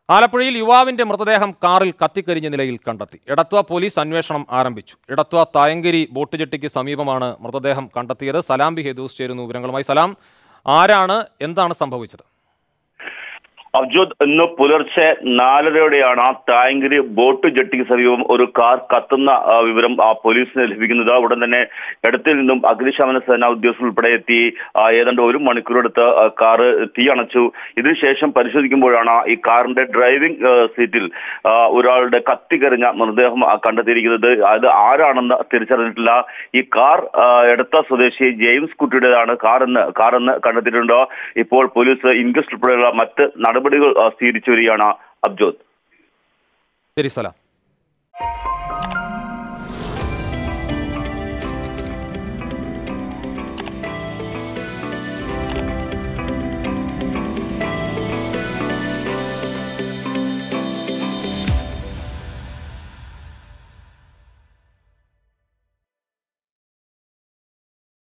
ആലപ്പുഴയിൽ യുവാവിന്റെ മൃതദേഹം കാറിൽ കത്തിക്കരിഞ്ഞ നിലയിൽ കണ്ടെത്തി എടത്വ പോലീസ് അന്വേഷണം ആരംഭിച്ചു എടത്വ തായങ്കരി ബോട്ട് ജെട്ടിക്ക് സമീപമാണ് മൃതദേഹം കണ്ടെത്തിയത് സലാം ബി ഹെദൂസ് ചേരുന്നു വിവരങ്ങളുമായി സലാം ആരാണ് എന്താണ് സംഭവിച്ചത് അബ്ജോദ് ഇന്ന് പുലർച്ചെ നാലരയോടെയാണ് ആ തായങ്കരി ബോട്ട് ജെട്ടിക്ക് സമീപം ഒരു കാർ കത്തുന്ന ആ, വിവരം ആ പോലീസിന് ലഭിക്കുന്നത് ഉടൻ തന്നെ ഇടത്തിൽ നിന്നും അഗ്നിശമന സേന ഉദ്യോഗസ്ഥർ ഉൾപ്പെടെ എത്തി ആ, ഏതാണ്ട് ഒരു മണിക്കൂറെടുത്ത് ആ, കാറ് തീ അണച്ചു ഇതിനുശേഷം പരിശോധിക്കുമ്പോഴാണ് ഈ കാറിന്റെ ഡ്രൈവിംഗ് ആ, സീറ്റിൽ ആ, ഒരാളുടെ കത്തിക്കരിഞ്ഞ മൃതദേഹം ആ, കണ്ടെത്തിയിരിക്കുന്നത് അത് ആരാണെന്ന് തിരിച്ചറിഞ്ഞിട്ടില്ല ഈ കാർ ആ, എടത്ത സ്വദേശി ജെയിംസ് കുട്ടിയുടേതാണ് കാർ എന്ന് കാർ എന്ന് കണ്ടെത്തിയിട്ടുണ്ട് ഇപ്പോൾ പോലീസ് ഇൻക്വസ്റ്റ് ഉൾപ്പെടെയുള്ള മറ്റ് നടപടികൾ ആ, സ്വീകരിച്ചു വരികയാണ് അബ്ജോദ് ശരി സലാം